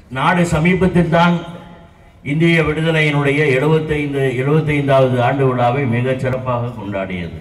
நாடு சமீபத்தில் தான் இந்திய விடுதலையினுடைய எழுபத்தைந்து எழுபத்தைந்தாவது ஆண்டு விழாவை மிகச் சிறப்பாக கொண்டாடியது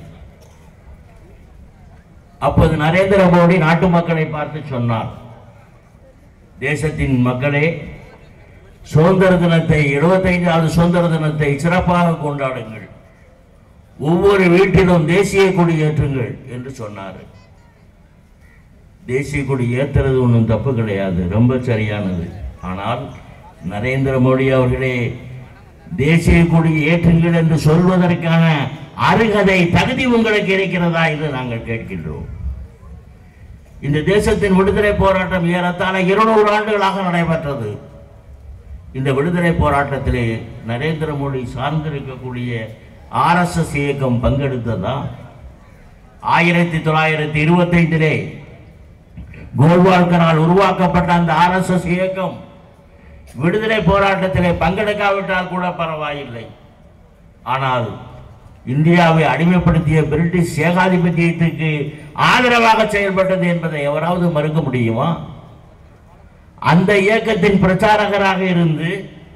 அப்போது நரேந்திர மோடி நாட்டு மக்களை பார்த்து சொன்னார் தேசத்தின் மக்களே சுதந்திர தினத்தை எழுபத்தைந்தாவது சுதந்திர தினத்தை சிறப்பாக கொண்டாடுங்கள் ஒவ்வொரு வீட்டிலும் தேசிய கொடி ஏற்றுங்கள் என்று சொன்னார் தேசிய கொடி ஏற்றுறது ஒன்றும் தப்பு கிடையாது ரொம்ப சரியானது ஆனால் நரேந்திர மோடி அவர்களே தேசிய கொடி ஏற்றுங்கள் என்று சொல்வதற்கான அருகதை தகுதி உங்களுக்கு இருக்கிறதா என்று நாங்கள் கேட்கின்றோம் இந்த தேசத்தின் விடுதலை போராட்டம் ஏறத்தாழ இருநூறு ஆண்டுகளாக நடைபெற்றது இந்த விடுதலை போராட்டத்திலே நரேந்திர மோடி சார்ந்திருக்கக்கூடிய ஆர்எஸ்எஸ் இயக்கம் பங்கெடுத்ததா ஆயிரத்தி தொள்ளாயிரத்தி இருபத்தைந்திலே கோல்வால்கரால் உருவாக்கப்பட்ட அந்த ஆர்எஸ்எஸ் இயக்கம் விடுதலை போராட்டத்திலே பங்கெடுக்காவிட்டால் கூட பரவாயில்லை ஆனால் இந்தியாவை அடிமைப்படுத்திய பிரிட்டிஷ் ஏகாதிபத்தியத்துக்கு ஆதரவாக செயல்பட்டது என்பதை எவராவது மறுக்க முடியுமா அந்த இயக்கத்தின் பிரச்சாரகராக இருந்து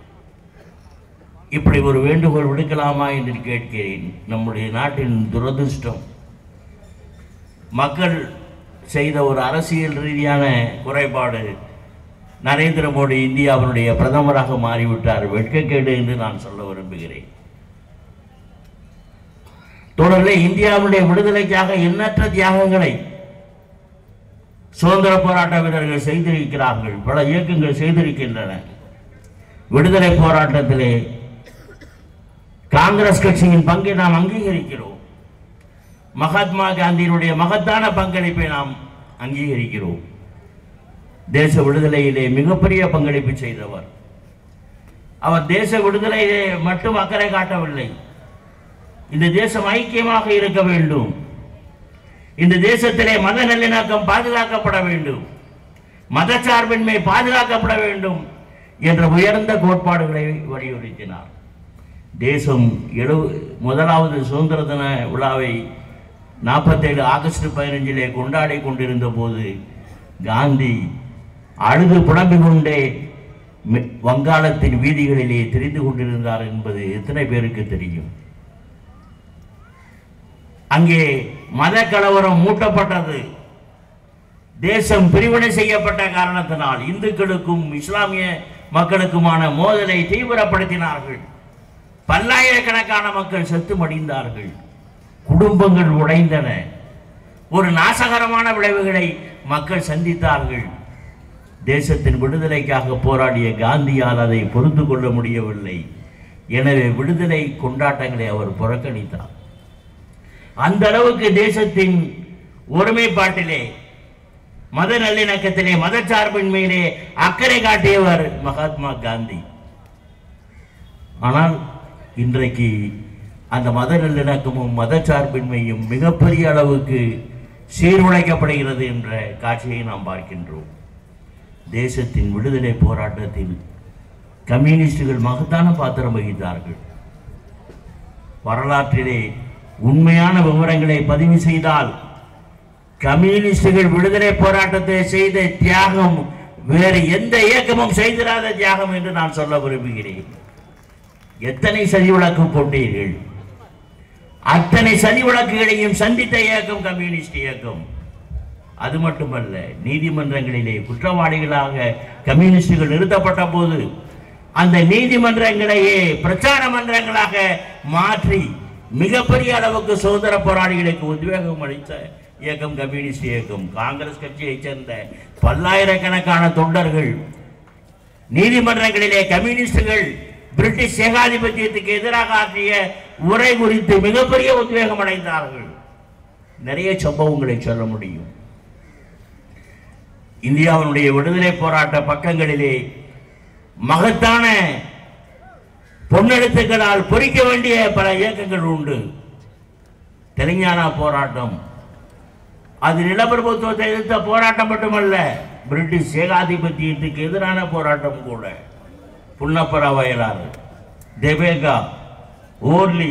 இப்படி ஒரு வேண்டுகோள் விடுக்கலாமா என்று கேட்கிறேன் நம்முடைய நாட்டின் துரதிர்ஷ்டம் மக்கள் செய்த ஒரு அரசியல் ரீதியான குறைபாடு நரேந்திர மோடி இந்தியாவினுடைய பிரதமராக மாறிவிட்டார் வெட்கக்கேடு என்று நான் சொல்ல விரும்புகிறேன் தொடர்ந்து இந்தியாவுடைய விடுதலைக்காக எண்ணற்ற தியாகங்களை சுதந்திர போராட்ட வீரர்கள் செய்திருக்கிறார்கள் பல இயக்கங்கள் செய்திருக்கின்றன விடுதலை போராட்டத்திலே காங்கிரஸ் கட்சியின் பங்கை நாம் அங்கீகரிக்கிறோம் மகாத்மா காந்தியினுடைய மகத்தான பங்களிப்பை நாம் அங்கீகரிக்கிறோம் தேச விடுதலையிலே மிகப்பெரிய பங்களிப்பு செய்தவர் அவர் தேச விடுதலையிலே மட்டும் அக்கறை காட்டவில்லை இந்த தேசம் ஐக்கியமாக இருக்க வேண்டும் இந்த தேசத்திலே மத நல்லிணக்கம் பாதுகாக்கப்பட வேண்டும் மதச்சார்பின்மை பாதுகாக்கப்பட வேண்டும் என்ற உயர்ந்த கோட்பாடுகளை வலியுறுத்தினார் தேசம் எழு முதலாவது சுதந்திர தின விழாவை நாற்பத்தேழு ஆகஸ்ட் பதினஞ்சிலே கொண்டாடி கொண்டிருந்த போது காந்தி அழுது புலம்பிக் கொண்டே மி- வங்காளத்தின் வீதிகளிலே தெரிந்து கொண்டிருந்தார் என்பது எத்தனை பேருக்கு தெரியும் அங்கே மத கலவரம் மூட்டப்பட்டது தேசம் பிரிவினை செய்யப்பட்ட காரணத்தினால் இந்துக்களுக்கும் இஸ்லாமிய மக்களுக்குமான மோதலை தீவிரப்படுத்தினார்கள் பல்லாயிரக்கணக்கான மக்கள் செத்து மடிந்தார்கள் குடும்பங்கள் உடைந்தன ஒரு நாசகரமான விளைவுகளை மக்கள் சந்தித்தார்கள் தேசத்தின் விடுதலைக்காக போராடிய காந்தியால் அதை பொறுத்து கொள்ள முடியவில்லை எனவே விடுதலை கொண்டாட்டங்களை அவர் புறக்கணித்தார் அந்த அளவுக்கு தேசத்தின் ஒருமைப்பாட்டிலே மத நல்லிணக்கத்திலே மதச்சார்பின்மையிலே அக்கறை காட்டியவர் மகாத்மா காந்தி ஆனால் இன்றைக்கு அந்த மத நல்லிணக்கமும் மதச்சார்பின்மையும் மிகப்பெரிய அளவுக்கு சீர்குலைக்கப்படுகிறது என்ற காட்சியை நாம் பார்க்கின்றோம் தேசத்தின் விடுதலை போராட்டத்தில் கம்யூனிஸ்டுகள் மகத்தான பாத்திரம் வகித்தார்கள் வரலாற்றிலே உண்மையான விவரங்களை பதிவு செய்தால் கம்யூனிஸ்டுகள் விடுதலை போராட்டத்தை செய்த தியாகம் வேறு எந்த இயக்கமும் செய்திராத தியாகம் என்று நான் சொல்ல விரும்புகிறேன் எத்தனை சதி விளக்கு போட்டீர்கள் அத்தனை சதி விளக்குகளையும் சந்தித்த இயக்கம் கம்யூனிஸ்ட் இயக்கம் அது மட்டுமல்ல நீதிமன்றங்களிலே குற்றவாளிகளாக கம்யூனிஸ்டுகள் நிறுத்தப்பட்ட போது அந்த நீதிமன்றங்களையே பிரச்சார மன்றங்களாக மாற்றி மிகப்பெரிய அளவுக்கு சுதந்திர போராளிகளுக்கு உத்வேகம் அளித்த இயக்கம் கம்யூனிஸ்ட் இயக்கம் காங்கிரஸ் கட்சியைச் சேர்ந்த பல்லாயிரக்கணக்கான தொண்டர்கள் நீதிமன்றங்களிலே கம்யூனிஸ்டுகள் பிரிட்டிஷ் ஏகாதிபத்தியத்துக்கு எதிராக ஆற்றிய உரை குறித்து மிகப்பெரிய உத்வேகம் அடைந்தார்கள் நிறைய சம்பவங்களை சொல்ல முடியும் இந்தியாவினுடைய விடுதலை போராட்ட பக்கங்களிலே மகத்தான பொன்னெழுத்துக்களால் பொறிக்க வேண்டிய பல இயக்கங்கள் உண்டு தெலுங்கானா போராட்டம் அது நிலப்பிரபுத்துவத்தை எதிர்த்த போராட்டம் மட்டுமல்ல பிரிட்டிஷ் ஏகாதிபத்தியத்துக்கு எதிரான போராட்டம் கூட புன்னப்பர வயலாறு தெபேகா ஓர்லி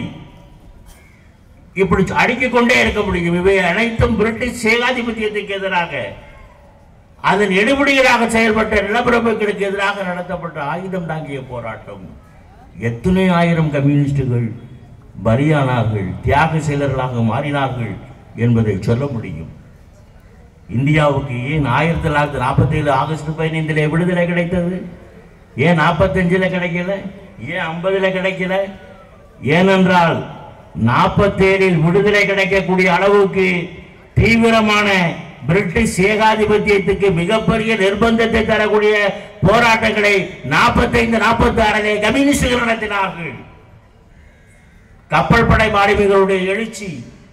இப்படி அடுக்கிக் கொண்டே இருக்க முடியும் இவை அனைத்தும் பிரிட்டிஷ் ஏகாதிபத்தியத்துக்கு எதிராக அதன் எடுபடிகளாக செயல்பட்ட நிலப்பிரபுக்களுக்கு எதிராக நடத்தப்பட்ட ஆயுதம் தாங்கிய போராட்டம் எத்தனை ஆயிரம் கம்யூனிஸ்டுகள் பலியானார்கள் தியாக செயலர்களாக மாறினார்கள் என்பதை சொல்ல முடியும் இந்தியாவுக்கு ஏன் ஆயிரத்தி தொள்ளாயிரத்தி நாற்பத்தி ஏழு ஆகஸ்ட் பதினைந்திலே விடுதலை கிடைத்தது ஏன் நாற்பத்தஞ்சில் கிடைக்கல ஏன் ஐம்பதுல கிடைக்கல ஏனென்றால் நாற்பத்தேழில் விடுதலை கிடைக்கக்கூடிய அளவுக்கு தீவிரமான பிரிட்டிஷ் ஏகாதிபத்தியத்துக்கு மிகப்பெரிய நிர்பந்தத்தை தரக்கூடிய போராட்டங்களை நாற்பத்தைந்து நாற்பத்தி ஆறிலே கம்யூனிஸ்டுகள் நடத்தினார்கள் கப்பல் படை மாலுமிகளுடைய எழுச்சி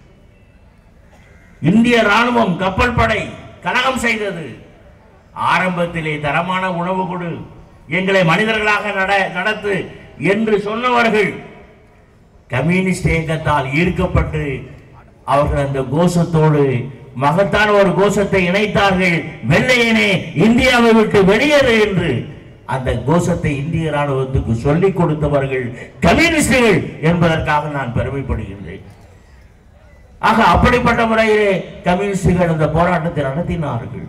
இந்திய ராணுவம் கப்பல் படை கலகம் செய்தது ஆரம்பத்திலே தரமான உணவு கொடு எங்களை மனிதர்களாக நட நடத்து என்று சொன்னவர்கள் கம்யூனிஸ்ட் இயக்கத்தால் ஈர்க்கப்பட்டு அவர்கள் அந்த கோஷத்தோடு மகத்தான ஒரு கோஷத்தை இணைத்தார்கள் வெள்ளையனே இந்தியாவை விட்டு வெளியேறு என்று அந்த கோஷத்தை இந்திய ராணுவத்துக்கு சொல்லிக் கொடுத்தவர்கள் கம்யூனிஸ்டுகள் என்பதற்காக நான் பெருமைப்படுகின்றேன் ஆக அப்படிப்பட்ட முறையிலே கம்யூனிஸ்டுகள் அந்த போராட்டத்தை நடத்தினார்கள்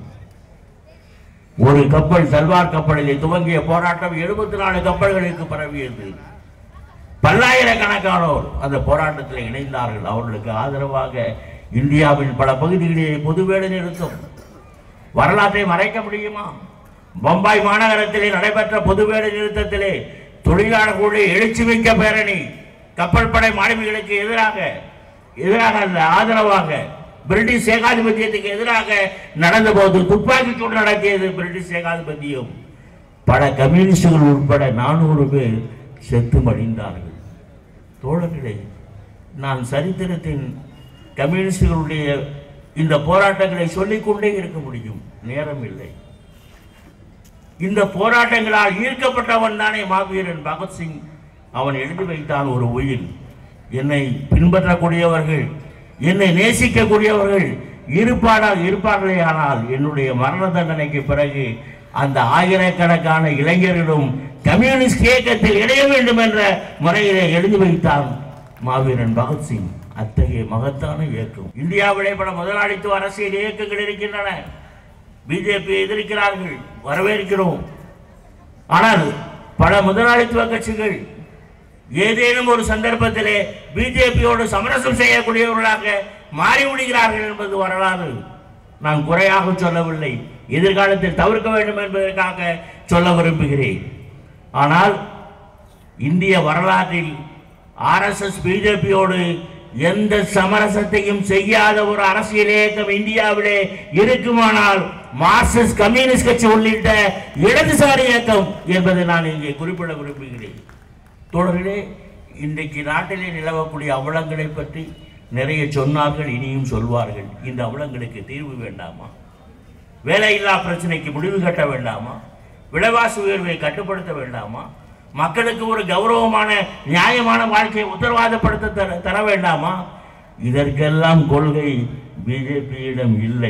ஒரு கப்பல் தல்வார் கப்பலிலே துவங்கிய போராட்டம் எழுபத்தி நாலு கப்பல்களுக்கு பரவியது பல்லாயிரக்கணக்கானோர் அந்த போராட்டத்தில் இணைந்தார்கள் அவர்களுக்கு ஆதரவாக இந்தியாவின் பல பகுதிகளிலே பொது வேலை நிறுத்தம் வரலாற்றை மறைக்க முடியுமா பம்பாய் மாநகரத்திலே நடைபெற்ற பொது வேலை நிறுத்தத்திலே தொழிலாளர்களுடைய எழுச்சி மிக்க பேரணி கப்பல் படை மாலுமிகளுக்கு எதிராக எதிராக அல்ல ஆதரவாக பிரிட்டிஷ் ஏகாதிபத்தியத்துக்கு எதிராக நடந்தபோது துப்பாக்கி சூடு நடத்தியது பிரிட்டிஷ் ஏகாதிபத்தியம் பல கம்யூனிஸ்டுகள் உட்பட நானூறு பேர் செத்து மடிந்தார்கள் தோழர்களே நான் சரித்திரத்தின் கம்யூனிஸ்டுகளுடைய இந்த போராட்டங்களை சொல்லிக்கொண்டே இருக்க முடியும் நேரம் இல்லை இந்த போராட்டங்களால் ஈர்க்கப்பட்டவன் தானே மாவீரன் பகத்சிங் அவன் எழுதி வைத்தான் ஒரு உயில் என்னை பின்பற்றக்கூடியவர்கள் என்னை நேசிக்கக்கூடியவர்கள் இருப்பாடால் இருப்பார்களே ஆனால் என்னுடைய மரண தண்டனைக்கு பிறகு அந்த ஆயிரக்கணக்கான இளைஞர்களும் கம்யூனிஸ்ட் இயக்கத்தில் இணைய வேண்டும் என்ற முறையிலே எழுதி வைத்தான் மாவீரன் பகத்சிங் அத்தகைய மகத்தான இயக்கம் இந்தியாவிலே பல முதலாளித்துவ அரசியல் இயக்கங்கள் இருக்கின்றன பிஜேபி எதிர்க்கிறார்கள் வரவேற்கிறோம் ஆனால் பல முதலாளித்துவ கட்சிகள் ஏதேனும் ஒரு சந்தர்ப்பத்திலே பிஜேபியோடு சமரசம் செய்யக்கூடியவர்களாக மாறிவிடுகிறார்கள் என்பது வரலாறு நான் குறையாக சொல்லவில்லை எதிர்காலத்தில் தவிர்க்க வேண்டும் என்பதற்காக சொல்ல விரும்புகிறேன் ஆனால் இந்திய வரலாற்றில் ஆர்எஸ்எஸ் பிஜேபியோடு எந்த சமரசத்தையும் செய்யாத ஒரு அரசியல் இயக்கம் இந்தியாவிலே இருக்குமானால் மார்க்சிஸ்ட் கம்யூனிஸ்ட் கட்சி உள்ளிட்ட இடதுசாரி இயக்கம் என்பதை நான் இங்கே குறிப்பிட விரும்புகிறேன் தோழர்களே இன்றைக்கு நாட்டிலே நிலவக்கூடிய அவலங்களை பற்றி நிறைய சொன்னார்கள் இனியும் சொல்வார்கள் இந்த அவலங்களுக்கு தீர்வு வேண்டாமா வேலையில்லா பிரச்சனைக்கு முடிவு கட்ட வேண்டாமா விலைவாசி உயர்வை கட்டுப்படுத்த வேண்டாமா மக்களுக்கு ஒரு கௌரவமான நியாயமான வாழ்க்கையை உத்தரவாதப்படுத்த தர தர வேண்டாமா இதற்கெல்லாம் கொள்கை பிஜேபியிடம் இல்லை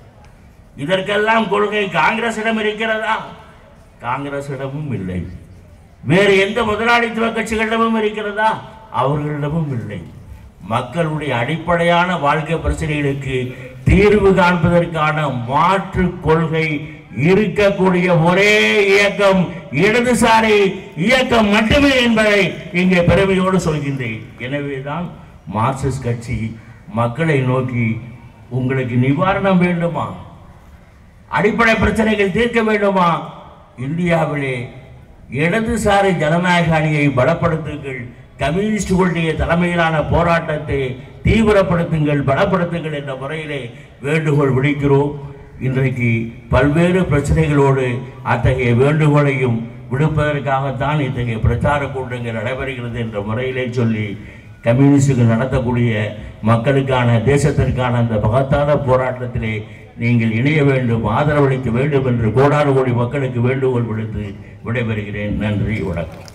இதற்கெல்லாம் கொள்கை காங்கிரசிடம் இருக்கிறதா காங்கிரசிடமும் இல்லை வேறு எந்த முதலாளித்துவ கட்சிகளிடமும் இருக்கிறதா அவர்களிடமும் இல்லை மக்களுடைய அடிப்படையான வாழ்க்கை பிரச்சனைகளுக்கு தீர்வு காண்பதற்கான மாற்று கொள்கை இருக்கக்கூடிய ஒரே இயக்கம் இடதுசாரி இயக்கம் மட்டுமே என்பதை இங்கே பெருமையோடு சொல்கின்றேன் எனவேதான் மார்க்சிஸ்ட் கட்சி மக்களை நோக்கி உங்களுக்கு நிவாரணம் வேண்டுமா அடிப்படை பிரச்சனைகள் தீர்க்க வேண்டுமா இந்தியாவிலே இடதுசாரி ஜனநாயக அணியை பலப்படுத்துங்கள் கம்யூனிஸ்டுகளுடைய தலைமையிலான போராட்டத்தை தீவிரப்படுத்துங்கள் பலப்படுத்துங்கள் என்ற முறையிலே வேண்டுகோள் விடுக்கிறோம் இன்றைக்கு பல்வேறு பிரச்சனைகளோடு அத்தகைய வேண்டுகோளையும் விடுப்பதற்காகத்தான் இத்தகைய பிரச்சார கூட்டங்கள் நடைபெறுகிறது என்ற முறையிலே சொல்லி கம்யூனிஸ்டுகள் நடத்தக்கூடிய மக்களுக்கான தேசத்திற்கான அந்த மகத்தான போராட்டத்திலே நீங்கள் இணைய வேண்டும் ஆதரவளிக்க வேண்டும் என்று கோடானு கோடி மக்களுக்கு வேண்டுகோள் விடுத்து விடைபெறுகிறேன் நன்றி வணக்கம்